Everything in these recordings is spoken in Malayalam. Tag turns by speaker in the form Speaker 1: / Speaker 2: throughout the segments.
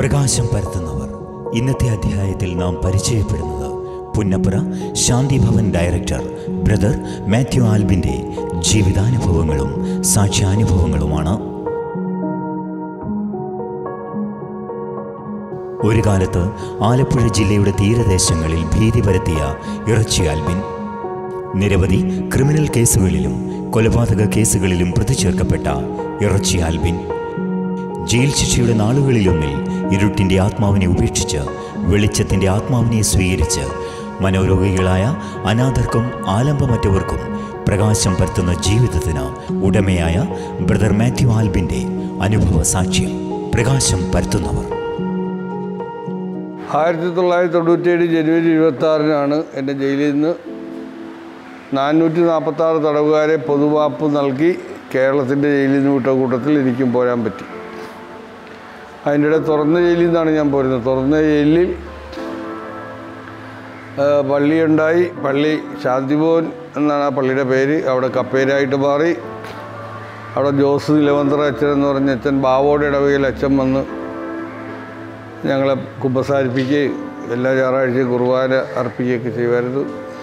Speaker 1: പ്രകാശം പരത്തുന്നവർ ഇന്നത്തെ അധ്യായത്തിൽ നാം പരിചയപ്പെടുന്നത് Punnapra Shanthibhavan director brother Mathew ആൽബിൻ്റെ ജീവിതാനുഭവങ്ങളും സാക്ഷ്യാനുഭവങ്ങളുമാണ് ഒരു കാലത്ത് ആലപ്പുഴ ജില്ലയുടെ തീരദേശങ്ങളിൽ ഭീതി പരത്തിയ ഇറച്ചി ആൽബിൻ നിരവധി ക്രിമിനൽ കേസുകളിലും കൊലപാതക കേസുകളിലും പ്രതി ചേർക്കപ്പെട്ട ഇറച്ചി ആൽബിൻ ജയിൽ ശിക്ഷയുടെ നാളുകളിലൊന്നിൽ ഇരുട്ടിൻ്റെ ആത്മാവിനെ ഉപേക്ഷിച്ച് വെളിച്ചത്തിൻ്റെ ആത്മാവിനെ സ്വീകരിച്ച് മനോരോഗികളായ അനാഥർക്കും ആലംബമറ്റവർക്കും പ്രകാശം പരത്തുന്ന ജീവിതത്തിന് ഉടമയായ ബ്രദർ മാത്യു ആൽബിൻ്റെ അനുഭവ സാക്ഷ്യം പ്രകാശം പരത്തുന്നവർ
Speaker 2: ആയിരത്തി തൊള്ളായിരത്തി തൊണ്ണൂറ്റേഴ് ജനുവരി ഇരുപത്തി ആറിനാണ് എൻ്റെ ജയിലിൽ നിന്ന് നാനൂറ്റി നാൽപ്പത്തി ആറ് തടവുകാരെ പൊതുവാപ്പ് നൽകി കേരളത്തിൻ്റെ ജയിലിൽ നിന്ന് വിട്ട കൂട്ടത്തിൽ എനിക്കും പോരാൻ പറ്റി അതിൻ്റെ ഇടയിൽ തുറന്ന ജയിലിൽ നിന്നാണ് ഞാൻ പോരുന്നത് തുറന്ന ജയിലിൽ ആ, പള്ളിയുണ്ടായി പള്ളി ശാന്തിഭവൻ എന്നാണ് ആ പള്ളിയുടെ പേര് അവിടെ കപ്പേരായിട്ട് മാറി അവിടെ ജോസ് നിലവന്തറ അച്ഛൻ എന്ന് പറഞ്ഞ അച്ഛൻ ബാവോടെ ഇടവകയിൽ അച്ഛൻ വന്ന് ഞങ്ങളെ കുമ്പസാരിപ്പിക്കുകയും എല്ലാ ഞായറാഴ്ചയും കുർബാന അർപ്പിക്കുകയൊക്കെ ചെയ്യുമായിരുന്നു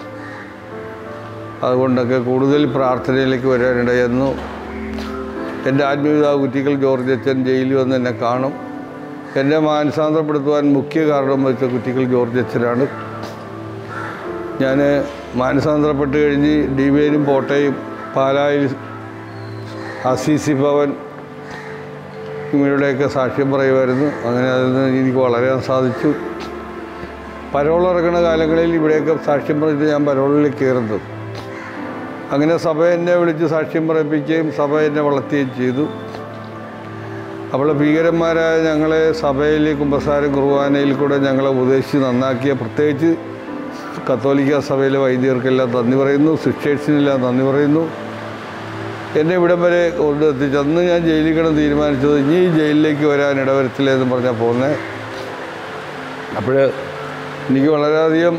Speaker 2: അതുകൊണ്ടൊക്കെ കൂടുതൽ പ്രാർത്ഥനയിലേക്ക് വരാനിടയെന്നു എൻ്റെ ആത്മീയപിതാവ് കുറ്റിക്കൽ ജോർജ് അച്ഛൻ ജയിലിൽ വന്ന് എന്നെ കാണും എന്നെ മാനസാന്തരപ്പെടുത്തുവാൻ മുഖ്യ കാരണം വെച്ച കുറ്റിക്കൽ ജോർജ് അച്ഛനാണ് ഞാൻ മാനസാന്തരപ്പെട്ട് കഴിഞ്ഞ് ഡിബേനും പോട്ടയും പാലായിൽ അസീസി ഭവൻ ഇവരുടെയൊക്കെ സാക്ഷ്യം പറയുമായിരുന്നു അങ്ങനെ അതിൽ നിന്ന് എനിക്ക് വളരാൻ സാധിച്ചു പരോൾ ഇറങ്ങുന്ന കാലങ്ങളിൽ ഇവിടെയൊക്കെ സാക്ഷ്യം പറഞ്ഞിട്ട് ഞാൻ പരോളിൽ കയറുന്നത് അങ്ങനെ സഭ എന്നെ വിളിച്ച് സാക്ഷ്യം പറയിപ്പിക്കുകയും സഭ എന്നെ വളർത്തുകയും ചെയ്തു അപ്പോൾ ഭീകരന്മാരായ ഞങ്ങളെ സഭയിൽ കുമ്പസാരം കുർബാനയിൽ കൂടെ ഞങ്ങളെ ഉപദേശിച്ച് നന്നാക്കിയ പ്രത്യേകിച്ച് കത്തോലിക്ക സഭയിലെ വൈദികർക്കെല്ലാം നന്ദി പറയുന്നു സിസ്റ്റേഴ്സിനെല്ലാം നന്ദി പറയുന്നു എന്നെ ഇവിടം വരെ കൊണ്ടെത്തിച്ചു അന്ന് ഞാൻ ജയിലിൽ കിടന്ന് തീരുമാനിച്ചത് ഇനി ഈ ജയിലിലേക്ക് വരാൻ ഇടവരത്തില്ല എന്ന് പറഞ്ഞാൽ പോകുന്നത് അപ്പോൾ എനിക്ക് വളരെയധികം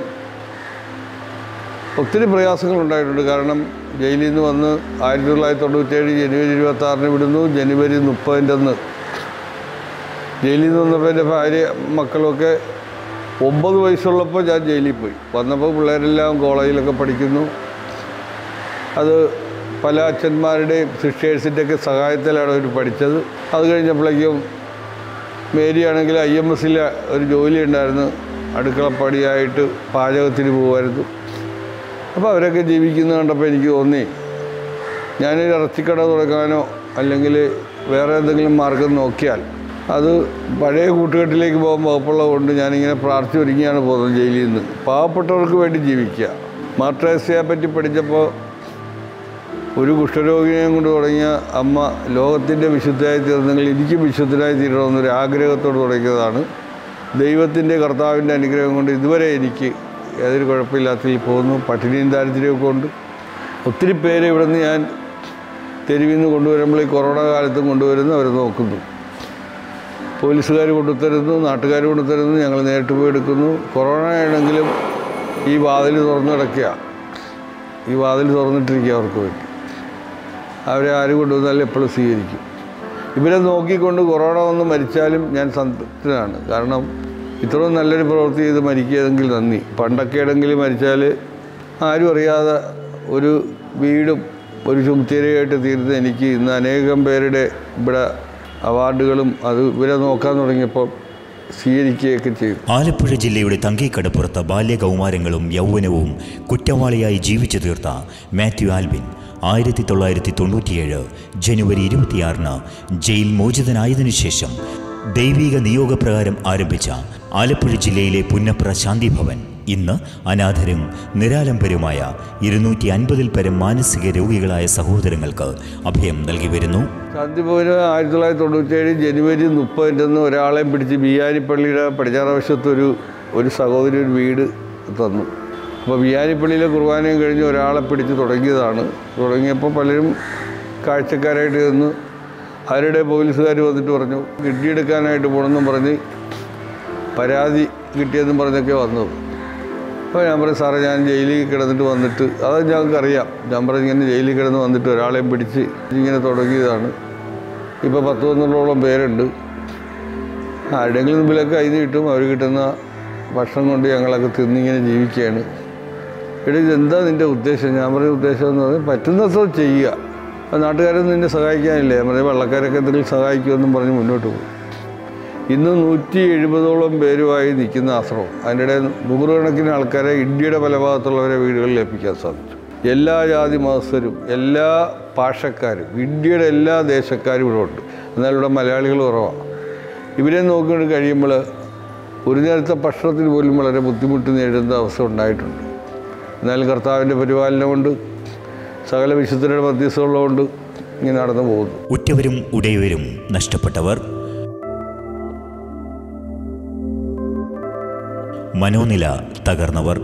Speaker 2: ഒത്തിരി പ്രയാസങ്ങൾ ഉണ്ടായിട്ടുണ്ട് കാരണം ജയിലിൽ നിന്ന് വന്ന് ആയിരത്തി തൊള്ളായിരത്തി തൊണ്ണൂറ്റേഴ് ജനുവരി ഇരുപത്തി ആറിന് വിടുന്നു ജനുവരി മുപ്പതിൻ്റെ അന്ന് ജയിലിൽ നിന്ന് വന്നപ്പോൾ എൻ്റെ ഭാര്യ മക്കളുമൊക്കെ ഒമ്പത് വയസ്സുള്ളപ്പോൾ ഞാൻ ജയിലിൽ പോയി വന്നപ്പോൾ പിള്ളേരെല്ലാം കോളേജിലൊക്കെ പഠിക്കുന്നു അത് പല അച്ഛന്മാരുടെയും സിസ്റ്റേഴ്സിൻ്റെ ഒക്കെ സഹായത്തിലാണ് അവർ പഠിച്ചത് അത് കഴിഞ്ഞപ്പോഴേക്കും മേരി ആണെങ്കിൽ ഐ എം എസിൽ ഒരു ജോലി ഉണ്ടായിരുന്നു അടുക്കളപ്പടിയായിട്ട് പാചകത്തിന് പോകുമായിരുന്നു അപ്പോൾ അവരൊക്കെ ജീവിക്കുന്നത് കണ്ടപ്പോൾ എനിക്ക് തോന്നി ഞാനൊരു ഇറച്ചിക്കട തുടങ്ങാനോ അല്ലെങ്കിൽ വേറെ എന്തെങ്കിലും മാർഗം നോക്കിയാൽ അത് പഴയ കൂട്ടുകെട്ടിലേക്ക് പോകാൻ വകുപ്പുള്ളത് കൊണ്ട് ഞാനിങ്ങനെ പ്രാർത്ഥിച്ച് ഒരുങ്ങിയാണ് പോകുന്നത് ജയിലിൽ നിന്ന് പാവപ്പെട്ടവർക്ക് വേണ്ടി ജീവിക്കുക മാർട്രേസിയെ പറ്റി പഠിച്ചപ്പോൾ ഒരു കുഷ്ഠരോഗിനെയും കൊണ്ട് തുടങ്ങിയ അമ്മ ലോകത്തിൻ്റെ വിശുദ്ധയായി തീർന്നെങ്കിൽ എനിക്കും വിശുദ്ധനായി തീരണമെന്നൊരു ആഗ്രഹത്തോട് തുടങ്ങിയതാണ് ദൈവത്തിൻ്റെ കർത്താവിൻ്റെ അനുഗ്രഹം കൊണ്ട് ഇതുവരെ എനിക്ക് യാതൊരു കുഴപ്പമില്ലാത്തതിൽ പോകുന്നു പട്ടിണിയും ദാരിദ്ര്യമൊക്കെ കൊണ്ട് ഒത്തിരി പേരെ ഇവിടെ നിന്ന് ഞാൻ തെരുവിൽ നിന്ന് കൊണ്ടുവരുമ്പോൾ ഈ കൊറോണ കാലത്തും കൊണ്ടുവരുന്നു അവർ നോക്കുന്നു പോലീസുകാർ കൊണ്ടുത്തരുന്നു നാട്ടുകാർ കൊണ്ടുത്തരുന്നു ഞങ്ങൾ നേരിട്ട് പോയി എടുക്കുന്നു കൊറോണ ആണെങ്കിലും ഈ വാതിൽ തുറന്നു കിടക്കുക ഈ വാതിൽ തുറന്നിട്ടിരിക്കുക അവർക്ക് വേണ്ടി അവരെ ആര് കൊണ്ടുവന്നാലും എപ്പോഴും സ്വീകരിക്കും ഇവരെ നോക്കിക്കൊണ്ട് കൊറോണ വന്ന് മരിച്ചാലും ഞാൻ സംതൃപ്തനാണ് കാരണം ഇത്രയും നല്ലൊരു പ്രവൃത്തി ചെയ്ത് മരിക്കുകയെങ്കിൽ നന്ദി പണ്ടൊക്കെ ആണെങ്കിൽ മരിച്ചാൽ ആരും അറിയാതെ ഒരു വീടും ഒരു ചുമത്തിരയായിട്ട് തീരുന്ന എനിക്ക് ഇന്ന് അനേകം പേരുടെ ഇവിടെ അവാർഡുകളും അത് ഇവരെ നോക്കാൻ തുടങ്ങിയപ്പോൾ സ്വീകരിക്കുകയൊക്കെ ചെയ്തു
Speaker 1: ആലപ്പുഴ ജില്ലയുടെ തങ്കേക്കടപ്പുറത്ത് ബാല്യകൗമാരങ്ങളും യൗവനവും കുറ്റവാളിയായി ജീവിച്ചു തീർത്ത മാത്യു ആൽബിൻ ആയിരത്തി തൊള്ളായിരത്തി തൊണ്ണൂറ്റിയേഴ് ജനുവരി ഇരുപത്തിയാറിന് ജയിൽ മോചിതനായതിനു ശേഷം ദൈവിക നിയോഗപ്രകാരം ആരംഭിച്ച ആലപ്പുഴ ജില്ലയിലെ പുന്നപ്ര ശാന്തിഭവൻ ഇന്ന് അനാഥരും നിരാലംബരുമായ ഇരുന്നൂറ്റി അൻപതിൽ പരം മാനസിക രോഗികളായ സഹോദരങ്ങൾക്ക് അഭയം നൽകി വരുന്നു
Speaker 2: ശാന്തിഭവന് ആയിരത്തി തൊള്ളായിരത്തി തൊണ്ണൂറ്റേഴ് ജനുവരി മുപ്പതിൻ്റെ അന്ന് ഒരാളെ പിടിച്ച് ബിയാനിപ്പള്ളിയുടെ പടിഞ്ഞാറവശത്ത് ഒരു ഒരു സഹോദരി ഒരു വീട് തന്നു അപ്പോൾ ബിയാനിപ്പള്ളിയിലെ കുർബാനയും കഴിഞ്ഞ് ഒരാളെ പിടിച്ച് തുടങ്ങിയതാണ് തുടങ്ങിയപ്പോൾ പലരും കാഴ്ചക്കാരായിട്ട് ചെന്ന് അവരുടെ പോലീസുകാർ വന്നിട്ട് പറഞ്ഞു കിഡ്നി എടുക്കാനായിട്ട് പോകണമെന്നും പറഞ്ഞ് പരാതി കിട്ടിയെന്നും പറഞ്ഞൊക്കെ വന്നത് അപ്പോൾ ഞാൻ പറഞ്ഞു സാറേ ഞാൻ ജയിലിൽ കിടന്നിട്ട് വന്നിട്ട് അത് ഞങ്ങൾക്കറിയാം ഞാൻ പറഞ്ഞു ഇങ്ങനെ ജയിലിൽ കിടന്ന് വന്നിട്ട് ഒരാളെയും പിടിച്ച് ഇങ്ങനെ തുടങ്ങിയതാണ് ഇപ്പോൾ പത്ത് പന്ത്രണ്ടോളം പേരുണ്ട് ആരുടെയെങ്കിലും മുമ്പിലൊക്കെ കൈ നീട്ടും അവർ കിട്ടുന്ന ഭക്ഷണം കൊണ്ട് ഞങ്ങളൊക്കെ തിന്നിങ്ങനെ ജീവിക്കുകയാണ് എടാ ഇതെന്താ നിൻ്റെ ഉദ്ദേശം ഞാൻ പറഞ്ഞ ഉദ്ദേശം എന്ന് പറഞ്ഞാൽ പറ്റുന്നത്ര ചെയ്യുക അപ്പോൾ നാട്ടുകാരൊന്നും നിന്നെ സഹായിക്കാനില്ല ഞാൻ പറഞ്ഞ വെള്ളക്കാരൊക്കെ എന്തെങ്കിലും സഹായിക്കുമെന്നും പറഞ്ഞ് മുന്നോട്ട് പോകും ഇന്ന് നൂറ്റി എഴുപതോളം പേരുമായി നിൽക്കുന്ന ആശ്രമം അതിൻ്റെ ഇടയിൽ നൂറുകണക്കിന് ആൾക്കാരെ ഇന്ത്യയുടെ പല ഭാഗത്തുള്ളവരെ വീടുകളിൽ എത്തിക്കാൻ സാധിച്ചു എല്ലാ ജാതി മതസ്ഥരും എല്ലാ ഭാഷക്കാരും ഇന്ത്യയുടെ എല്ലാ ദേശക്കാരും ഇവിടെ ഉണ്ട് എന്നാൽ ഇവിടെ മലയാളികൾ കുറവാണ് ഇവരെ നോക്കിക്കൊണ്ട് കഴിയുമ്പോൾ ഒരു നേരത്തെ ഭക്ഷണത്തിന് പോലും വളരെ ബുദ്ധിമുട്ട് നേരിടുന്ന അവസ്ഥ ഉണ്ടായിട്ടുണ്ട് എന്നാൽ കർത്താവിൻ്റെ പരിപാലനം കൊണ്ട് സകല വിശുദ്ധരുടെ മധ്യസ്ഥമുള്ളതുകൊണ്ട് ഇങ്ങനെ നടന്നു പോകുന്നു
Speaker 1: ഉറ്റവരും ഉടയവരും നഷ്ടപ്പെട്ടവർ മനോനില തകർന്നവർ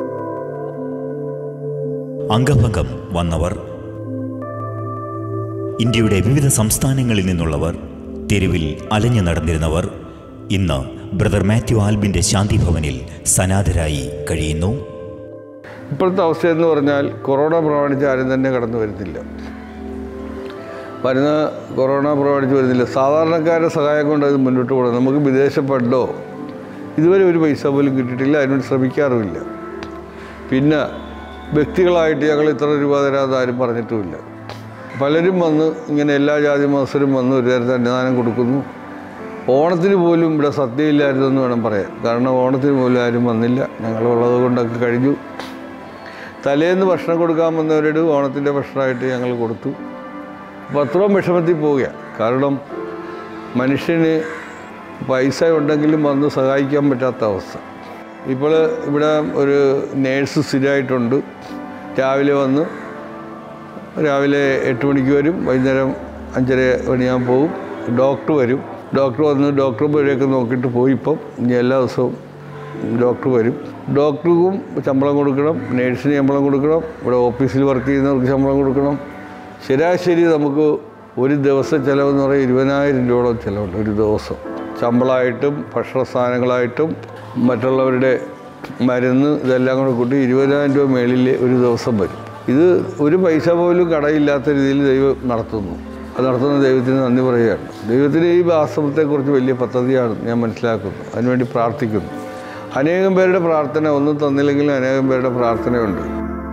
Speaker 1: അംഗഭംഗം വന്നവർ ഇന്ത്യയുടെ വിവിധ സംസ്ഥാനങ്ങളിൽ നിന്നുള്ളവർ തെരുവിൽ അലഞ്ഞു നടന്നിരുന്നവർ ഇന്ന് ബ്രദർ മാത്യു ആൽബിൻ്റെ ശാന്തിഭവനിൽ സനാഥരായി കഴിയുന്നു
Speaker 2: ഇപ്പോഴത്തെ അവസ്ഥയെന്ന് പറഞ്ഞാൽ കൊറോണ പ്രമാണിച്ച് ആരും തന്നെ കടന്നു വരുന്നില്ല വരുന്ന കൊറോണ പ്രമാണിച്ച് വരുന്നില്ല സാധാരണക്കാരുടെ സഹായം കൊണ്ട് അത് മുന്നോട്ട് പോകണം നമുക്ക് വിദേശ ഫണ്ടോ ഇതുവരെ ഒരു പൈസ പോലും കിട്ടിയിട്ടില്ല അതിനുവേണ്ടി ശ്രമിക്കാറുമില്ല പിന്നെ വ്യക്തികളായിട്ട് ഞങ്ങൾ ഇത്ര രൂപ തരാമെന്ന് ആരും പറഞ്ഞിട്ടുമില്ല പലരും വന്ന് ഇങ്ങനെ എല്ലാ ജാതി മതസ്ഥരും വന്ന് ഒരു നേരത്തെ അന്നദാനം കൊടുക്കുന്നു ഓണത്തിന് പോലും ഇവിടെ സദ്യയില്ലായിരുന്നെന്ന് വേണം പറയാൻ കാരണം ഓണത്തിന് പോലും ആരും വന്നില്ല ഞങ്ങളുള്ളത് കൊണ്ടൊക്കെ കഴിഞ്ഞു തലേന്ന് ഭക്ഷണം കൊടുക്കാൻ വന്നവരോട് ഓണത്തിൻ്റെ ഭക്ഷണമായിട്ട് ഞങ്ങൾ കൊടുത്തു അപ്പോൾ അത്രയും വിഷമത്തിൽ പോവുകയാണ് കാരണം മനുഷ്യന് പൈസ ഉണ്ടെങ്കിലും വന്ന് സഹായിക്കാൻ പറ്റാത്ത അവസ്ഥ ഇപ്പോൾ ഇവിടെ ഒരു നേഴ്സ് സ്ഥിരമായിട്ടുണ്ട് രാവിലെ വന്ന് രാവിലെ എട്ട് മണിക്ക് വരും വൈകുന്നേരം അഞ്ചര മണിയാകുമ്പോൾ പോകും ഡോക്ടർ വരും ഡോക്ടർ വന്ന് ഡോക്ടർ വരെയൊക്കെ നോക്കിയിട്ട് പോയി ഇപ്പം ഇനി എല്ലാ ദിവസവും ഡോക്ടർ വരും ഡോക്ടർക്കും ശമ്പളം കൊടുക്കണം നേഴ്സിന് ശമ്പളം കൊടുക്കണം ഇവിടെ ഓഫീസിൽ വർക്ക് ചെയ്യുന്നവർക്ക് ശമ്പളം കൊടുക്കണം ശരാശരി നമുക്ക് ഒരു ദിവസം ചിലവെന്ന് പറയുന്നത് ഇരുപതിനായിരം രൂപയോളം ചിലവുണ്ട് ഒരു ദിവസം ശമ്പളമായിട്ടും ഭക്ഷണ സാധനങ്ങളായിട്ടും മറ്റുള്ളവരുടെ മരുന്ന് ഇതെല്ലാം കൂടെ കൂട്ടി ഇരുപതിനായിരം രൂപ മേളിൽ ഒരു ദിവസം വരും ഇത് ഒരു പൈസ പോലും കടയില്ലാത്ത രീതിയിൽ ദൈവം നടത്തുന്നു അത് നടത്തുന്ന ദൈവത്തിന് നന്ദി പറയുകയാണ് ദൈവത്തിന് ഈ ആശ്രമത്തെക്കുറിച്ച് വലിയ പദ്ധതിയാണ് ഞാൻ മനസ്സിലാക്കുന്നു അതിനുവേണ്ടി പ്രാർത്ഥിക്കുന്നു അനേകം പേരുടെ പ്രാർത്ഥന ഒന്നും തന്നില്ലെങ്കിലും അനേകം പേരുടെ പ്രാർത്ഥനയുണ്ട്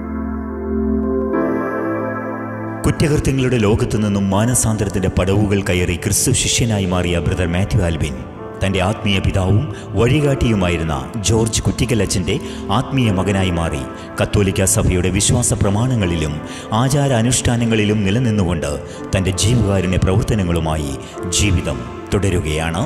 Speaker 1: കുറ്റകൃത്യങ്ങളുടെ ലോകത്തു നിന്നും മാനസാന്തരത്തിന്റെ പടവുകൾ കയറി ക്രിസ്തു ശിഷ്യനായി മാറിയ ബ്രദർ മാത്യു ആൽബിൻ തന്റെ ആത്മീയ പിതാവും വഴികാട്ടിയുമായിരുന്ന ജോർജ് കുറ്റിക്കലച്ചന്റെ ആത്മീയ മകനായി മാറി കത്തോലിക്ക സഭയുടെ വിശ്വാസ പ്രമാണങ്ങളിലും ആചാര അനുഷ്ഠാനങ്ങളിലും നിലനിന്നുകൊണ്ട് തന്റെ ജീവകാരുണ്യ പ്രവർത്തനങ്ങളുമായി ജീവിതം തുടരുകയാണ്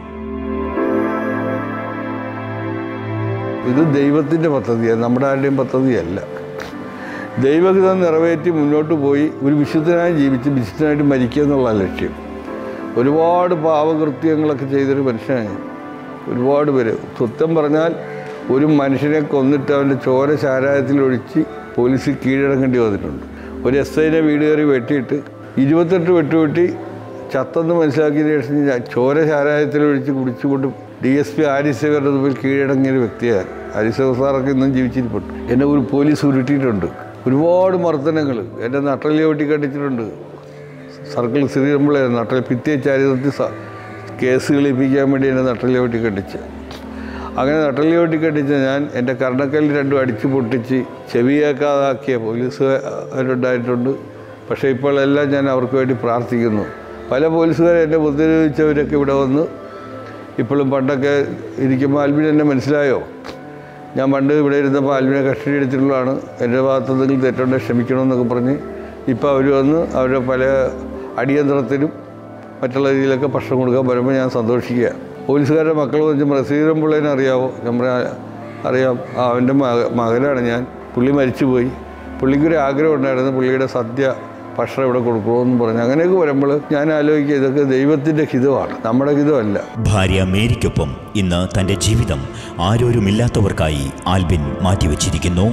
Speaker 2: ഇത് ദൈവത്തിൻ്റെ പദ്ധതിയാണ് നമ്മുടെ ആരുടെയും പദ്ധതിയല്ല ദൈവഹിതം നിറവേറ്റി മുന്നോട്ട് പോയി ഒരു വിശുദ്ധനായി ജീവിച്ച് വിശുദ്ധനായിട്ട് മരിക്കുക എന്നുള്ള ലക്ഷ്യം ഒരുപാട് പാവകൃത്യങ്ങളൊക്കെ ചെയ്തൊരു മനുഷ്യനാണ് ഒരുപാട് പേര് സത്യം പറഞ്ഞാൽ ഒരു മനുഷ്യനെ കൊന്നിട്ട് അവൻ്റെ ചോര ചാരായത്തിലൊഴിച്ച് പോലീസിൽ കീഴടങ്ങേണ്ടി വന്നിട്ടുണ്ട് ഒരു എസ് ഐനെ വീട് കയറി വെട്ടിയിട്ട് ഇരുപത്തെട്ട് വെട്ടുവെട്ടി ചത്തെന്ന് മനസ്സിലാക്കിയതിന് ശേഷം ഞാൻ ചോര ചാരായത്തിലൊഴിച്ച് കുടിച്ചുകൊണ്ട് ഡി എസ് പി ആരിസേവരുടെ മുമ്പിൽ കീഴടങ്ങിയ ഒരു വ്യക്തിയാണ് ആരിസേവർ സാറൊക്കെ ഇന്നും ജീവിച്ചിരിപ്പുണ്ട് എന്നെ ഒരു പോലീസ് ഉരുട്ടിയിട്ടുണ്ട് ഒരുപാട് മർദ്ദനങ്ങൾ എൻ്റെ നട്ടലിൽ വെട്ടി കണ്ടിച്ചിട്ടുണ്ട് സർക്കിൾ ശ്രീരമ്പിള നട്ടൽ ഭിത്തിയെ ചരിത്രത്തിൽ സ കേസ് കളിപ്പിക്കാൻ വേണ്ടി എന്നെ നട്ടലിൽ വെട്ടി കണ്ടിച്ച് അങ്ങനെ നട്ടലിൽ വെട്ടി കണ്ടിച്ച് ഞാൻ എൻ്റെ കർണക്കല്ല് രണ്ടും അടിച്ച് പൊട്ടിച്ച് ചെവിയേക്കാതാക്കിയ പോലീസുകാരുണ്ടായിട്ടുണ്ട് പക്ഷേ ഇപ്പോഴെല്ലാം ഞാൻ അവർക്ക് വേണ്ടി പ്രാർത്ഥിക്കുന്നു പല പോലീസുകാരെ എന്നെ ഉപദ്രവിച്ചവരൊക്കെ ഇവിടെ വന്ന് ഇപ്പോഴും പണ്ടൊക്കെ ഇരിക്കുമ്പോൾ ആൽബിൻ എന്നെ മനസ്സിലായോ ഞാൻ പണ്ട് ഇവിടെ ഇരുന്നപ്പോൾ ആൽബിനെ കസ്റ്റഡി എടുത്തിട്ടുള്ളതാണ് എൻ്റെ ഭാഗത്ത് എന്തെങ്കിലും തെറ്റുണ്ടെങ്കിൽ ക്ഷമിക്കണമെന്നൊക്കെ പറഞ്ഞ് ഇപ്പോൾ അവർ വന്ന് അവരുടെ പല അടിയന്തരത്തിനും മറ്റുള്ള രീതിയിലൊക്കെ ഭക്ഷണം കൊടുക്കാൻ വരുമ്പോൾ ഞാൻ സന്തോഷിക്കുക പോലീസുകാരുടെ മക്കൾ വെച്ച് ശ്രീധരൻ പിള്ളേനെ അറിയാവോ ഞാൻ പറയാ അറിയാം ആ അവൻ്റെ മക മകനാണ് ഞാൻ പുള്ളി മരിച്ചുപോയി പുള്ളിക്കൊരു ആഗ്രഹം ഉണ്ടായിരുന്നു പുള്ളിയുടെ സദ്യ ഭക്ഷണം ഇവിടെ കൊടുക്കണമെന്ന് പറഞ്ഞു അങ്ങനെയൊക്കെ വരുമ്പോൾ ഞാൻ ആലോചിക്കുക ഇതൊക്കെ ദൈവത്തിൻ്റെ ഹിതമാണ് നമ്മുടെ ഹിതമല്ല
Speaker 1: ഭാര്യ മേരിക്കൊപ്പം ഇന്ന് തന്റെ ജീവിതം ആരോരുമില്ലാത്തവർക്കായി ആൽബിൻ മാറ്റിവെച്ചിരിക്കുന്നു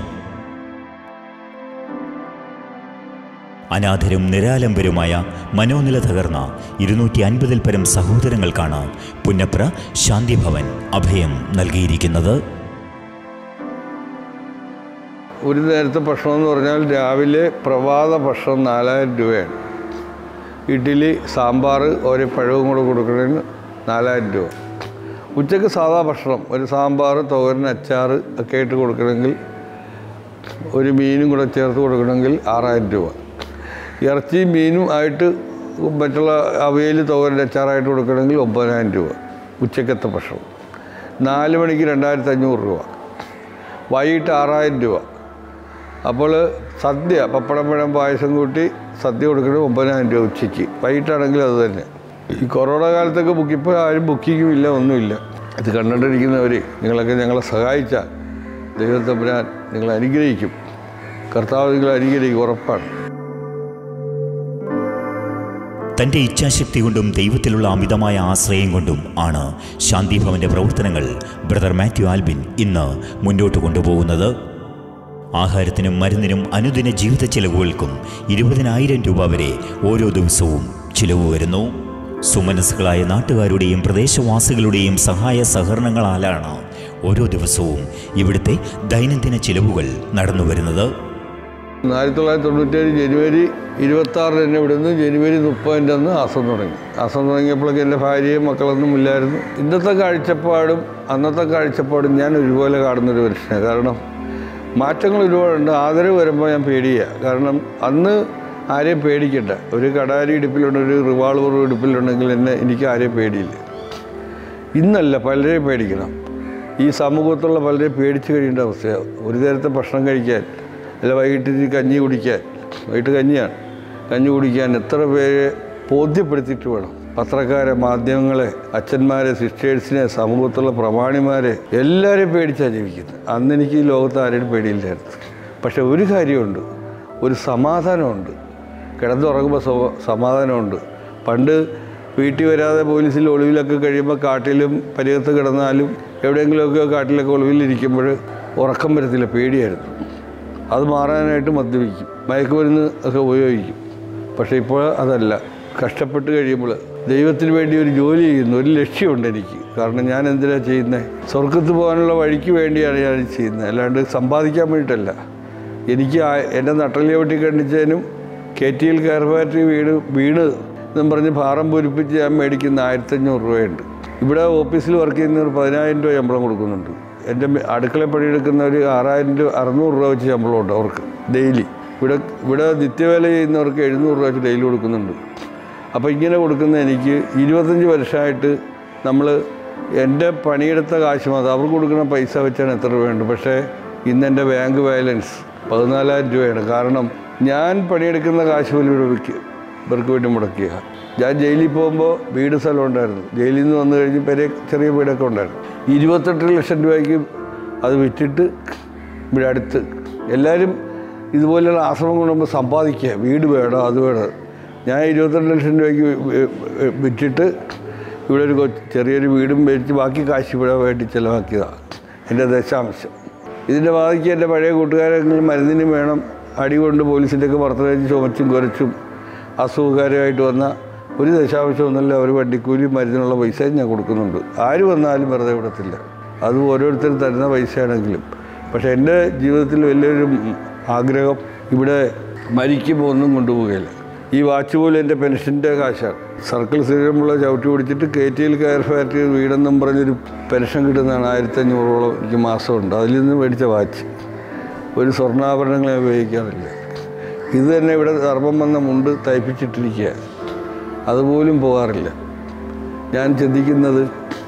Speaker 1: അനാഥരും നിരാലംബരുമായ മനോനില തകർന്ന ഇരുന്നൂറ്റി അൻപതിൽ പരം സഹോദരങ്ങൾക്കാണ് പുന്നപ്ര ശാന്തിഭവൻ അഭയം നൽകിയിരിക്കുന്നത്
Speaker 2: ഒരു നേരത്തെ ഭക്ഷണം എന്ന് പറഞ്ഞാൽ രാവിലെ പ്രഭാത ഭക്ഷണം നാലായിരം രൂപയാണ് ഇഡ്ഡലി സാമ്പാർ ഒരു പഴവും കൂടെ കൊടുക്കണതിന് നാലായിരം രൂപ ഉച്ചയ്ക്ക് സാധാ ഭക്ഷണം ഒരു സാമ്പാർ തോരൻ അച്ചാർ ഒക്കെ ആയിട്ട് കൊടുക്കണമെങ്കിൽ ഒരു മീനും കൂടെ ചേർത്ത് കൊടുക്കണമെങ്കിൽ ആറായിരം രൂപ ഇറച്ചിയും മീനും ആയിട്ട് മറ്റുള്ള അവയിൽ തോരൻ അച്ചാറായിട്ട് കൊടുക്കണമെങ്കിൽ ഒമ്പതിനായിരം രൂപ ഉച്ചക്കത്തെ ഭക്ഷണം നാല് മണിക്ക് രണ്ടായിരത്തി അഞ്ഞൂറ് രൂപ വൈകിട്ട് ആറായിരം രൂപ അപ്പോൾ സദ്യ പപ്പടം പഴം പായസം കൂട്ടി സദ്യ കൊടുക്കുന്നത് ഒമ്പതിനായിരം രൂപ ഉച്ചയ്ക്ക് വൈകിട്ടാണെങ്കിൽ അത് തന്നെ ഈ കൊറോണ കാലത്തൊക്കെ ബുക്ക് ഇപ്പോൾ ആരും ബുക്കിങ്ങും ഇല്ല ഒന്നുമില്ല ഇത് കണ്ടുകൊണ്ടിരിക്കുന്നവർ നിങ്ങളൊക്കെ ഞങ്ങളെ സഹായിച്ചാൽ ദൈവത്തമ്പുരാൻ നിങ്ങളെ അനുഗ്രഹിക്കും കർത്താവ് നിങ്ങളെ അനുഗ്രഹിക്കും ഉറപ്പാണ്
Speaker 1: തൻ്റെ ഇച്ഛാശക്തി കൊണ്ടും ദൈവത്തിലുള്ള അമിതമായ ആശ്രയം കൊണ്ടും ആണ് ശാന്തിഭവന്റെ പ്രവർത്തനങ്ങൾ ബ്രദർ മാത്യു ആൽബിൻ ഇന്ന് മുന്നോട്ട് കൊണ്ടുപോകുന്നത് ആഹാരത്തിനും മരുന്നിനും അനുദിന ജീവിത ചെലവുകൾക്കും ഇരുപതിനായിരം രൂപ വരെ ഓരോ ദിവസവും ചിലവ് വരുന്നു സുമനസ്സുകളായ നാട്ടുകാരുടെയും പ്രദേശവാസികളുടെയും സഹായ സഹകരണങ്ങളാലാണ് ഓരോ ദിവസവും ഇവിടുത്തെ ദൈനംദിന ചിലവുകൾ നടന്നു വരുന്നത്
Speaker 2: ആയിരത്തി തൊള്ളായിരത്തി തൊണ്ണൂറ്റേഴ് ജനുവരി ഇരുപത്തി ആറിന് എന്നെ ഇവിടുന്ന് ജനുവരി മുപ്പതിൻ്റെ അന്ന് ആസം തുടങ്ങി ആസം തുടങ്ങിയപ്പോഴേക്ക് എൻ്റെ ഭാര്യയും മക്കളൊന്നും ഇല്ലായിരുന്നു ഇന്നത്തെ കാഴ്ചപ്പാടും അന്നത്തെ കാഴ്ചപ്പാടും ഞാൻ ഒരുപോലെ കാണുന്നൊരു മനുഷ്യനാണ് കാരണം മാറ്റങ്ങൾ ഒരുപാടുണ്ട് ആദരവ് വരുമ്പോൾ ഞാൻ പേടിയാണ് കാരണം അന്ന് ആരെയും പേടിക്കണ്ട ഒരു കടാരി ഇടുപ്പിലുണ്ട് ഒരു റിവാൾവർ ഇടുപ്പിലുണ്ടെങ്കിൽ എന്നെ എനിക്ക് ആരെയും പേടിയില്ല ഇന്നല്ല പലരെയും പേടിക്കണം ഈ സമൂഹത്തുള്ള പലരെയും പേടിച്ച് കഴിയേണ്ട അവസ്ഥയാണ് ഒരു നേരത്തെ ഭക്ഷണം കഴിക്കാൻ അല്ല വൈകിട്ട് ഇച്ചിരി കഞ്ഞി കുടിക്കാൻ വൈകിട്ട് കഞ്ഞിയാണ് കഞ്ഞി കുടിക്കാൻ എത്ര പേരെ ബോധ്യപ്പെടുത്തിയിട്ട് വേണം പത്രക്കാരെ മാധ്യമങ്ങളെ അച്ഛന്മാരെ സിസ്റ്റേഴ്സിനെ സമൂഹത്തുള്ള പ്രമാണിമാരെ എല്ലാവരെയും പേടിച്ചാണ് ജീവിക്കുന്നത് അന്ന് എനിക്ക് ഈ ലോകത്ത് ആരെയും പേടിയില്ലായിരുന്നു പക്ഷെ ഒരു കാര്യമുണ്ട് ഒരു സമാധാനമുണ്ട് കിടന്നുറങ്ങുമ്പോൾ സ്വ- സമാധാനമുണ്ട് പണ്ട് വീട്ടിൽ വരാതെ പോലീസിൽ ഒളിവിലൊക്കെ കഴിയുമ്പോൾ കാട്ടിലും പരികത്ത് കിടന്നാലും എവിടെയെങ്കിലുമൊക്കെ കാട്ടിലൊക്കെ ഒളിവിലിരിക്കുമ്പോൾ ഉറക്കം വരത്തില്ല പേടിയായിരുന്നു അത് മാറാനായിട്ട് മദ്യപിക്കും മയക്കുമരുന്ന് ഒക്കെ ഉപയോഗിക്കും പക്ഷേ ഇപ്പോൾ അതല്ല കഷ്ടപ്പെട്ട് കഴിയുമ്പോൾ ദൈവത്തിന് വേണ്ടി ഒരു ജോലി ചെയ്യുന്നു ഒരു ലക്ഷ്യമുണ്ട് എനിക്ക് കാരണം ഞാൻ എന്തിനാണ് ചെയ്യുന്നത് സ്വർഗത്ത് പോകാനുള്ള വഴിക്ക് വേണ്ടിയാണ് ഞാൻ ഇത് ചെയ്യുന്നത് അല്ലാണ്ട് സമ്പാദിക്കാൻ വേണ്ടിയിട്ടല്ല എനിക്ക് ആ- എൻ്റെ നട്ടലിയെ വെട്ടി കണ്ടിച്ചതിനും K T L care factory വീട് വീണ് എന്നും പറഞ്ഞ് ഭാരം പൂരിപ്പിച്ച് ഞാൻ മേടിക്കുന്ന ആയിരത്തഞ്ഞൂറ് രൂപയുണ്ട് ഇവിടെ ഓഫീസിൽ വർക്ക് ചെയ്യുന്നവർ പതിനായിരം രൂപ ശമ്പളം കൊടുക്കുന്നുണ്ട് എൻ്റെ മെ- അടുക്കള പണിയെടുക്കുന്ന ഒരു ആറായിരം രൂപ അറുന്നൂറ് രൂപ വെച്ച് ശമ്പളമുണ്ട് അവർക്ക് ഡെയിലി ഇവിടെ ഇവിടെ നിത്യവേല ചെയ്യുന്നവർക്ക് എഴുന്നൂറ് രൂപ വെച്ച് ഡെയിലി കൊടുക്കുന്നുണ്ട് അപ്പോൾ ഇങ്ങനെ കൊടുക്കുന്ന എനിക്ക് ഇരുപത്തഞ്ച് വർഷമായിട്ട് നമ്മൾ എൻ്റെ പണിയെടുത്ത കാശ് മാത്രം അവർക്ക് കൊടുക്കുന്ന പൈസ വെച്ചാണ് എത്ര രൂപയുണ്ട് പക്ഷേ ഇന്ന് എൻ്റെ ബാങ്ക് ബാലൻസ് പതിനാലായിരം രൂപയാണ് കാരണം ഞാൻ പണിയെടുക്കുന്ന കാശ് പോലും ഇവർക്ക് ഇവർക്ക് വേണ്ടി മുടക്കിയ ഞാൻ ജയിലിൽ പോകുമ്പോൾ വീട് സ്ഥലം ഉണ്ടായിരുന്നു ജയിലിൽ നിന്ന് വന്നു കഴിഞ്ഞ് പെരെ ചെറിയ വീടൊക്കെ ഉണ്ടായിരുന്നു ഇരുപത്തെട്ട് ലക്ഷം രൂപയ്ക്ക് അത് വിറ്റിട്ട് ഇവിടെ അടുത്ത് എല്ലാവരും ഇതുപോലെയുള്ള ആശ്രമം കൊണ്ടുപോകുമ്പോൾ സമ്പാദിക്കുക വീട് വേണം അത് വേണം ഞാൻ ഇരുപത്തെട്ട് ലക്ഷം രൂപയ്ക്ക് വി- വി- വിറ്റിട്ട് ഇവിടെ ഒരു കൊച്ച് ചെറിയൊരു വീടും മേടിച്ച് ബാക്കി കാശ് ഇവിടെ വേണ്ടി ചിലവാക്കിയതാണ് എൻ്റെ ദശാംശം ഇതിൻ്റെ ബാധിക്ക് എൻ്റെ പഴയ കൂട്ടുകാരെങ്കിലും മരുന്നിന് വേണം അടി കൊണ്ട് പോലീസിൻ്റെ ഒക്കെ പുറത്തേക്ക് ചുമച്ചും കുരച്ചും അസുഖക്കാരുമായിട്ട് വന്ന ഒരു ദശാംശം ഒന്നല്ല അവർ വണ്ടിക്കൂലി മരുന്നിനുള്ള പൈസയും ഞാൻ കൊടുക്കുന്നുണ്ട് ആര് വന്നാലും വെറുതെ വിടത്തില്ല അത് ഓരോരുത്തരും തരുന്ന പൈസയാണെങ്കിലും പക്ഷേ എൻ്റെ ജീവിതത്തിൽ വലിയൊരു ആഗ്രഹം ഇവിടെ മരിക്കുമ്പോൾ ഒന്നും കൊണ്ടുപോവുകയില്ല ഈ വാച്ച് പോലും എൻ്റെ പെൻഷൻ്റെ കാശാണ് സർക്കിൾ സ്ഥിരമുള്ള ചവിട്ടി പിടിച്ചിട്ട് K T L care factory വീടെന്നും പറഞ്ഞൊരു പെൻഷൻ കിട്ടുന്നതാണ് ആയിരത്തഞ്ഞൂറോളം എനിക്ക് മാസമുണ്ട് അതിൽ നിന്ന് മേടിച്ച വാച്ച് ഒരു സ്വർണ്ണാഭരണങ്ങളെ ഉപയോഗിക്കാറില്ല ഇത് തന്നെ ഇവിടെ ധർമ്മം വന്ന മുണ്ട് തയ്പ്പിച്ചിട്ടിരിക്കുക അതുപോലും പോകാറില്ല ഞാൻ ചിന്തിക്കുന്നത്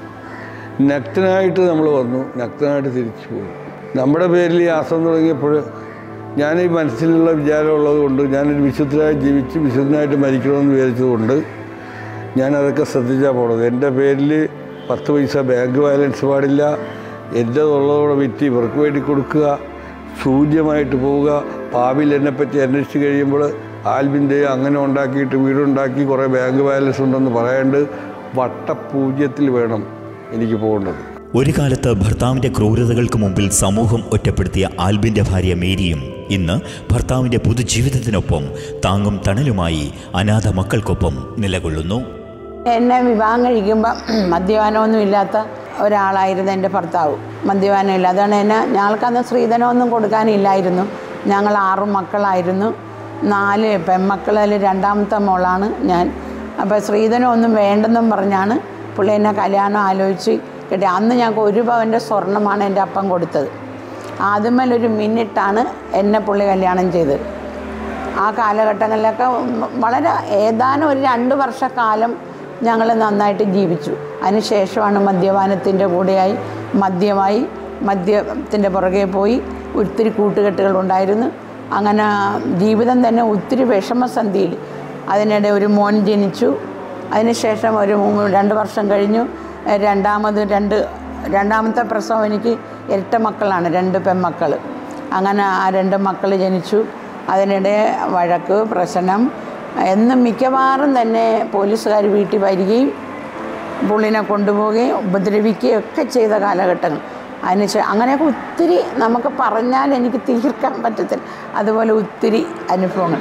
Speaker 2: നഗ്നനായിട്ട് നമ്മൾ വന്നു നഗ്നനായിട്ട് തിരിച്ചു പോകും നമ്മുടെ പേരിൽ ഈ ആസം തുടങ്ങിയപ്പോൾ ഞാൻ ഈ മനസ്സിലുള്ള വിചാരമുള്ളത് കൊണ്ട് ഞാനൊരു വിശുദ്ധനായി ജീവിച്ച് വിശുദ്ധനായിട്ട് മരിക്കണമെന്ന് വിചാരിച്ചതുകൊണ്ട് ഞാൻ അതൊക്കെ ശ്രദ്ധിച്ചാൽ പോണത് എൻ്റെ പേരിൽ പത്ത് പൈസ ബാങ്ക് ബാലൻസ് പാടില്ല എൻ്റെ ഉള്ളതോടെ വിറ്റ് ഇവർക്ക് വേണ്ടി കൊടുക്കുക ശൂന്യമായിട്ട് പോവുക ഭാവിയിൽ എന്നെപ്പറ്റി അന്വേഷിച്ച് കഴിയുമ്പോൾ ആൽബിൻ്റെ അങ്ങനെ ഉണ്ടാക്കിയിട്ട് വീടുണ്ടാക്കി കുറേ ബാങ്ക് ബാലൻസ് ഉണ്ടെന്ന് പറയാണ്ട് വട്ടപൂജ്യത്തിൽ വേണം എനിക്ക് പോകേണ്ടത്
Speaker 1: ഒരു കാലത്ത് ഭർത്താവിന്റെ ക്രൂരതകൾക്ക് മുമ്പിൽ സമൂഹം ഒറ്റപ്പെടുത്തിയ ആൽബിന്റെ ഭാര്യ മേരിയും ഇന്ന് ഭർത്താവിന്റെ പുതുജീവിതത്തിനൊപ്പം താങ്ങും തണലുമായി അനാഥ മക്കൾക്കൊപ്പം നിലകൊള്ളുന്നു
Speaker 3: എന്നെ വിവാഹം കഴിക്കുമ്പം മദ്യപാനമൊന്നും ഇല്ലാത്ത ഒരാളായിരുന്നു എൻ്റെ ഭർത്താവ് മദ്യപാനം ഇല്ല അതാണ് എന്നെ ഞങ്ങൾക്കന്ന് സ്ത്രീധനമൊന്നും കൊടുക്കാനില്ലായിരുന്നു ഞങ്ങൾ ആറ് മക്കളായിരുന്നു നാല് പെൺമക്കളിൽ രണ്ടാമത്തെ മോളാണ് ഞാൻ അപ്പോൾ സ്ത്രീധനമൊന്നും വേണ്ടെന്നും പറഞ്ഞാണ് പുള്ളി എന്നെ കല്യാണം ആലോചിച്ച് കിട്ടി അന്ന് ഞങ്ങൾക്ക് ഒരു പവൻ്റെ സ്വർണ്ണമാണ് എൻ്റെ അപ്പം കൊടുത്തത് ആദ്യമേലൊരു മിനിറ്റാണ് എന്നെ പുള്ളി കല്യാണം ചെയ്തത് ആ കാലഘട്ടങ്ങളിലൊക്കെ വളരെ ഏതാനും ഒരു രണ്ട് വർഷക്കാലം ഞങ്ങൾ നന്നായിട്ട് ജീവിച്ചു അതിനുശേഷമാണ് മദ്യപാനത്തിൻ്റെ കൂടെയായി മദ്യമായി മദ്യത്തിൻ്റെ പുറകെ പോയി ഒത്തിരി കൂട്ടുകെട്ടുകൾ ഉണ്ടായിരുന്നു അങ്ങനെ ജീവിതം തന്നെ ഒത്തിരി വിഷമസന്ധിയിൽ അതിനിടെ ഒരു മോൻ ജനിച്ചു അതിനുശേഷം ഒരു മൂ- രണ്ട് വർഷം കഴിഞ്ഞു എഹ് രണ്ടാമത് രണ്ട് രണ്ടാമത്തെ പ്രസവം എനിക്ക് ഇരട്ട മക്കളാണ് രണ്ട് പെൺമക്കൾ അങ്ങനെ ആ രണ്ട് മക്കൾ ജനിച്ചു അതിനിടെ വഴക്ക് പ്രശ്നം എന്നും മിക്കവാറും തന്നെ പോലീസുകാർ വീട്ടിൽ വരികയും പുള്ളിനെ കൊണ്ടുപോവുകയും ഉപദ്രവിക്കുകയും ഒക്കെ ചെയ്ത കാലഘട്ടങ്ങൾ അതിനുശേഷം അങ്ങനെയൊക്കെ ഒത്തിരി നമുക്ക് പറഞ്ഞാൽ എനിക്ക് തീർക്കാൻ പറ്റത്തില്ല അതുപോലെ ഒത്തിരി അനുഭവങ്ങൾ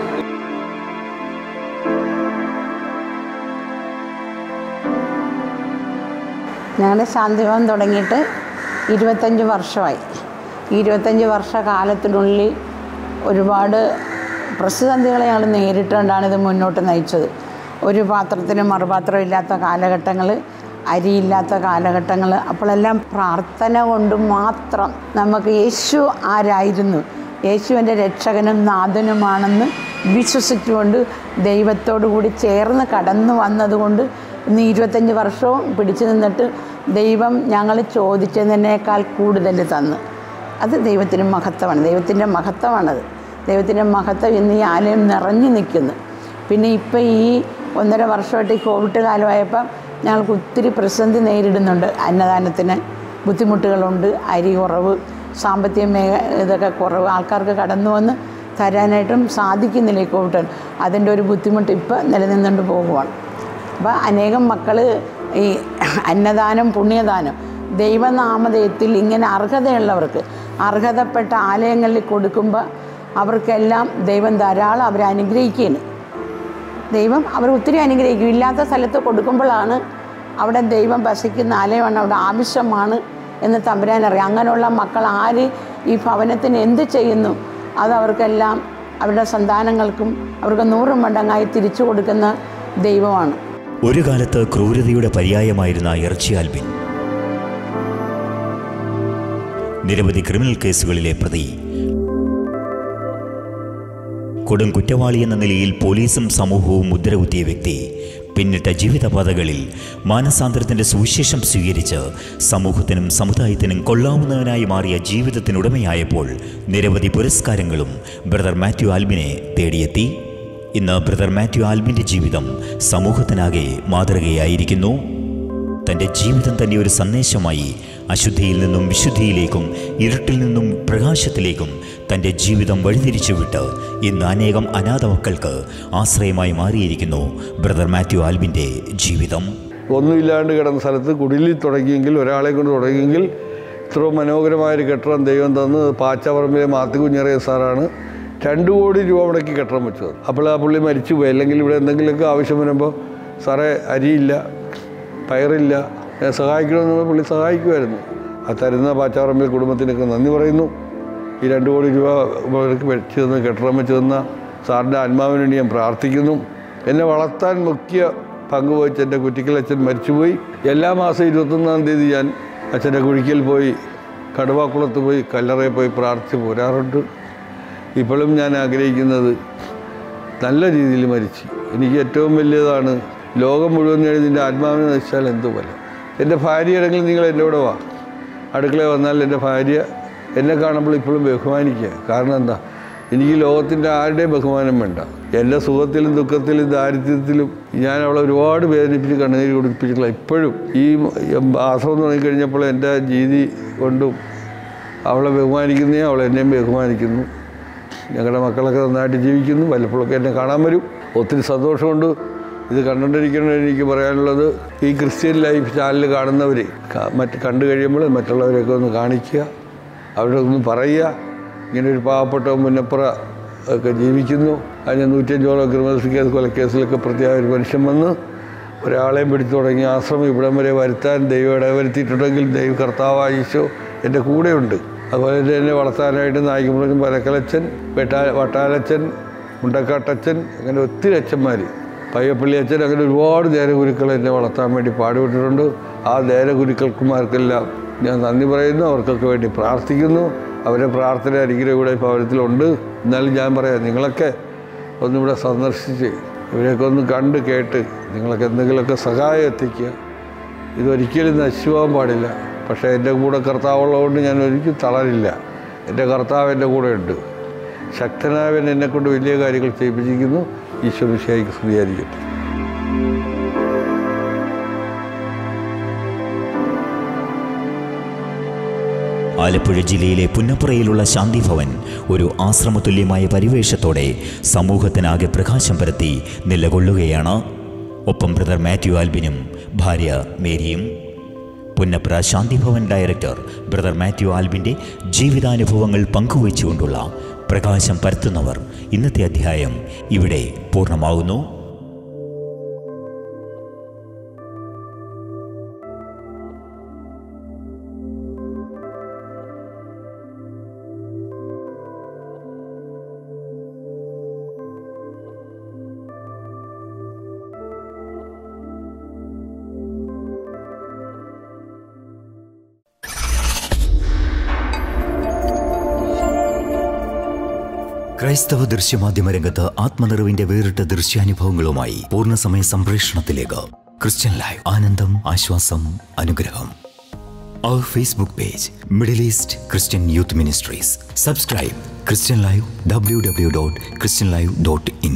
Speaker 3: ഞങ്ങളുടെ ശാന്തിഭവൻ തുടങ്ങിയിട്ട് ഇരുപത്തഞ്ച് വർഷമായി ഈ ഇരുപത്തഞ്ച് വർഷ കാലത്തിനുള്ളിൽ ഒരുപാട് പ്രതിസന്ധികൾ ഞങ്ങൾ നേരിട്ടുകൊണ്ടാണ് ഇത് മുന്നോട്ട് നയിച്ചത് ഒരു പാത്രത്തിന് മറുപാത്രം ഇല്ലാത്ത കാലഘട്ടങ്ങൾ അരിയില്ലാത്ത കാലഘട്ടങ്ങൾ അപ്പോഴെല്ലാം പ്രാർത്ഥന കൊണ്ട് മാത്രം നമുക്ക് യേശു ആരായിരുന്നു യേശുവിൻ്റെ രക്ഷകനും നാഥനുമാണെന്ന് വിശ്വസിച്ചുകൊണ്ട് ദൈവത്തോടു കൂടി ചേർന്ന് കടന്നു വന്നതുകൊണ്ട് ഇന്ന് ഇരുപത്തഞ്ച് വർഷവും പിടിച്ചു നിന്നിട്ട് ദൈവം ഞങ്ങൾ ചോദിച്ചതിനേക്കാൾ കൂടുതൽ തന്നു അത് ദൈവത്തിന് മഹത്വമാണ് ദൈവത്തിൻ്റെ മഹത്വമാണത് ദൈവത്തിൻ്റെ മഹത്വം ഇന്ന് ഈ ആലയം നിറഞ്ഞു നിൽക്കുന്നു പിന്നെ ഇപ്പം ഈ ഒന്നര വർഷമായിട്ട് ഈ കോവിഡ് കാലമായപ്പം ഞങ്ങൾക്ക് ഒത്തിരി പ്രതിസന്ധി നേരിടുന്നുണ്ട് അന്നദാനത്തിന് ബുദ്ധിമുട്ടുകളുണ്ട് അരി കുറവ് സാമ്പത്തിക മേഖ ഇതൊക്കെ കുറവ് ആൾക്കാർക്ക് കടന്നു വന്ന് തരാനായിട്ടും സാധിക്കുന്നില്ല ഈ കോവിഡ് അതിൻ്റെ ഒരു ബുദ്ധിമുട്ട് ഇപ്പം നിലനിന്നുകൊണ്ട് പോകുവാണ് അപ്പോൾ അനേകം മക്കൾ ഈ അന്നദാനം പുണ്യദാനം ദൈവനാമധേയത്തിൽ ഇങ്ങനെ അർഹതയുള്ളവർക്ക് അർഹതപ്പെട്ട ആലയങ്ങളിൽ കൊടുക്കുമ്പോൾ അവർക്കെല്ലാം ദൈവം ധാരാളം അവരെ അനുഗ്രഹിക്കുകയാണ് ദൈവം അവർ ഒത്തിരി അനുഗ്രഹിക്കും ഇല്ലാത്ത സ്ഥലത്ത് കൊടുക്കുമ്പോഴാണ് അവിടെ ദൈവം വസിക്കുന്ന ആലയമാണ് അവിടെ ആവശ്യമാണ് എന്ന് തമ്പുരാൻ അറിയാം അങ്ങനെയുള്ള മക്കൾ ആര് ഈ ഭവനത്തിന് എന്ത് ചെയ്യുന്നു അത് അവർക്കെല്ലാം അവരുടെ സന്താനങ്ങൾക്കും അവർക്ക് നൂറ് മടങ്ങായി തിരിച്ചു കൊടുക്കുന്ന ദൈവമാണ്
Speaker 1: ഒരു കാലത്ത് ക്രൂരതയുടെ പര്യായമായിരുന്ന ഇറച്ചി ആൽബിൻ നിരവധി ക്രിമിനൽ കേസുകളിലെ പ്രതി കൊടും കുറ്റവാളി എന്ന നിലയിൽ പോലീസും സമൂഹവും മുദ്രകുത്തിയ വ്യക്തി പിന്നിട്ട ജീവിതപാതകളിൽ മാനസാന്തരത്തിന്റെ സുവിശേഷം സ്വീകരിച്ച് സമൂഹത്തിനും സമുദായത്തിനും കൊള്ളാവുന്നവനായി മാറിയ ജീവിതത്തിനുടമയായപ്പോൾ നിരവധി പുരസ്കാരങ്ങളും ബ്രദർ മാത്യു ആൽബിനെ തേടിയെത്തി ഇന്ന് ബ്രദർ മാത്യു ആൽബിന്റെ ജീവിതം സമൂഹത്തിനാകെ മാതൃകയായിരിക്കുന്നു തൻ്റെ ജീവിതം തന്നെ ഒരു സന്ദേശമായി അശുദ്ധിയിൽ നിന്നും വിശുദ്ധിയിലേക്കും ഇരുട്ടിൽ നിന്നും പ്രകാശത്തിലേക്കും തൻ്റെ ജീവിതം വഴിതിരിച്ചുവിട്ട് ഇന്ന് അനേകം അനാഥ മക്കൾക്ക് ആശ്രയമായി മാറിയിരിക്കുന്നു ബ്രദർ മാത്യു ആൽബിൻ്റെ ജീവിതം
Speaker 2: ഒന്നുമില്ലാണ്ട് കിടന്ന സ്ഥലത്ത് കുടിലിൽ തുടങ്ങിയെങ്കിൽ ഒരാളെ കൊണ്ട് തുടങ്ങിയെങ്കിൽ ഇത്രയും മനോഹരമായൊരു കെട്ടിടം ദൈവം തന്ന് പാച്ചപ്പറമ്പിലെ മാത്തി കുഞ്ഞറിയ സാറാണ് രണ്ട് കോടി രൂപ മുടക്കി കെട്ടിടം വെച്ചത് അപ്പോൾ ആ പുള്ളി മരിച്ചു പോയി അല്ലെങ്കിൽ ഇവിടെ എന്തെങ്കിലുമൊക്കെ ആവശ്യം വരുമ്പോൾ സാറേ അരിയില്ല പയറില്ല ഞാൻ സഹായിക്കണമെന്നുള്ള പുള്ളി സഹായിക്കുമായിരുന്നു ആ തരുന്ന പാച്ചാറമ്പിൽ കുടുംബത്തിനൊക്കെ നന്ദി പറയുന്നു ഈ രണ്ട് കോടി രൂപ മുടക്കി വെച്ച് തന്ന് കെട്ടിടം വെച്ച് തന്ന സാറിൻ്റെ ആത്മാവിന് വേണ്ടി ഞാൻ പ്രാർത്ഥിക്കുന്നു എന്നെ വളർത്താൻ മുഖ്യ പങ്കുവഹിച്ച എൻ്റെ കുറ്റിക്കൽ അച്ഛൻ മരിച്ചുപോയി എല്ലാ മാസം ഇരുപത്തൊന്നാം തീയതി ഞാൻ അച്ഛൻ്റെ കുഴിക്കൽ പോയി കടുവാക്കുളത്ത് പോയി കല്ലറയിൽ പോയി പ്രാർത്ഥിച്ച് പോരാറുണ്ട് ഇപ്പോഴും ഞാൻ ആഗ്രഹിക്കുന്നത് നല്ല രീതിയിൽ മരിച്ചു എനിക്ക് ഏറ്റവും വലിയതാണ് ലോകം മുഴുവൻ നേടി നിൻ്റെ ആത്മാവിനെ നശിച്ചാൽ എന്തു പോലെ എൻ്റെ ഭാര്യയാണെങ്കിൽ നിങ്ങൾ എൻ്റെ കൂടെ വാ അടുക്കളയിൽ വന്നാൽ എൻ്റെ ഭാര്യ എന്നെ കാണുമ്പോൾ ഇപ്പോഴും ബഹുമാനിക്കുക കാരണം എന്താ എനിക്ക് ലോകത്തിൻ്റെ ആരുടെയും ബഹുമാനം വേണ്ട എൻ്റെ സുഖത്തിലും ദുഃഖത്തിലും ദാരിദ്ര്യത്തിലും ഞാൻ അവളെ ഒരുപാട് വേദനിപ്പിച്ച് കണ്ണുനീര് കുടിപ്പിച്ചിട്ടില്ല ഇപ്പോഴും ഈ ആശ്രമം തുടങ്ങിക്കഴിഞ്ഞപ്പോൾ എൻ്റെ രീതി കൊണ്ടും അവളെ ബഹുമാനിക്കുന്നേ അവൾ എന്നെയും ബഹുമാനിക്കുന്നു ഞങ്ങളുടെ മക്കളൊക്കെ നന്നായിട്ട് ജീവിക്കുന്നു വല്ലപ്പോഴൊക്കെ എന്നെ കാണാൻ വരും ഒത്തിരി സന്തോഷമുണ്ട് ഇത് കണ്ടുകൊണ്ടിരിക്കുന്ന എനിക്ക് പറയാനുള്ളത് ഈ ക്രിസ്ത്യൻ ലൈഫ് ചാനൽ കാണുന്നവർ മറ്റ് കണ്ടു കഴിയുമ്പോൾ മറ്റുള്ളവരെയൊക്കെ ഒന്ന് കാണിക്കുക അവരുടെ ഒന്ന് പറയുക ഇങ്ങനെ ഒരു പാവപ്പെട്ട മുന്നപ്പുറ ഒക്കെ ജീവിക്കുന്നു അതിന് നൂറ്റഞ്ചോളം ക്രിമിനൽ കേസ് കൊലക്കേസിലൊക്കെ പ്രത്യേക ഒരു മനുഷ്യൻ വന്ന് ഒരാളെയും പിടിച്ചു തുടങ്ങി ആശ്രമം ഇവിടം വരെ വരുത്താൻ ദൈവം ഇടവരുത്തിയിട്ടുണ്ടെങ്കിൽ ദൈവ കർത്താവായ ഈശോ എൻ്റെ കൂടെയുണ്ട് അതുപോലെ തന്നെ എന്നെ വളർത്താനായിട്ട് നായികമുളകും പരക്കലച്ചൻ വെട്ടാ വട്ടാലച്ചൻ മുണ്ടക്കാട്ടച്ചൻ അങ്ങനെ ഒത്തിരി അച്ഛന്മാർ പയ്യപ്പള്ളി അച്ഛൻ അങ്ങനെ ഒരുപാട് നേരം ഗുരുക്കൾ എന്നെ വളർത്താൻ വേണ്ടി പാടുപെട്ടിട്ടുണ്ട് ആ ദേരഗുരുക്കൾക്കുമാർക്കെല്ലാം ഞാൻ നന്ദി പറയുന്നു അവർക്കൊക്കെ വേണ്ടി പ്രാർത്ഥിക്കുന്നു അവരുടെ പ്രാർത്ഥന അനുഗ്രഹം ഇവിടെ ഭവനത്തിലുണ്ട് എന്നാലും ഞാൻ പറയാം നിങ്ങളൊക്കെ ഒന്നിവിടെ സന്ദർശിച്ച് ഇവരെയൊക്കെ ഒന്ന് കണ്ട് കേട്ട് നിങ്ങളൊക്കെ എന്തെങ്കിലുമൊക്കെ സഹായം എത്തിക്കുക ഇതൊരിക്കലും നശിച്ചു പോകാൻ പാടില്ല പക്ഷേ എൻ്റെ കൂടെ കർത്താവുള്ളതുകൊണ്ട് ഞാൻ ഒരിക്കലും തളരില്ല എൻ്റെ കർത്താവ് എൻ്റെ കൂടെ ഉണ്ട് ശക്തനായവൻ എന്നെക്കൊണ്ട് വലിയ കാര്യങ്ങൾ ചെയ്യിപ്പിച്ചിരിക്കുന്നു ഈശ്വര വിഷയായിക്ക് സ്തുതിയായിരിക്കട്ടെ
Speaker 1: ആലപ്പുഴ ജില്ലയിലെ പുന്നപ്പുറയിലുള്ള ശാന്തിഭവൻ ഒരു ആശ്രമതുല്യമായ പരിവേഷത്തോടെ സമൂഹത്തിനാകെ പ്രകാശം പരത്തി നിലകൊള്ളുകയാണ് ഒപ്പം ബ്രദർ മാത്യു ആൽബിനും ഭാര്യ മേരിയും Punnapra Shanthibhavan director brother Mathew ആൽബിൻ്റെ ജീവിതാനുഭവങ്ങൾ പങ്കുവച്ചുകൊണ്ടുള്ള പ്രകാശം പരത്തുന്നവർ ഇന്നത്തെ അധ്യായം ഇവിടെ പൂർണ്ണമാകുന്നു ക്രൈസ്തവ ദൃശ്യമാധ്യമ രംഗത്ത് ആത്മനിറവിന്റെ വേറിട്ട ദൃശ്യാനുഭവങ്ങളുമായി പൂർണ്ണസമയ സംപ്രേഷണത്തിലേക്ക് ക്രിസ്ത്യൻ ലൈവ് ആനന്ദം ആശ്വാസം അനുഗ്രഹം അവർ Facebook page middle east Christian youth ministries subscribe Christian live W W dot Christian live dot in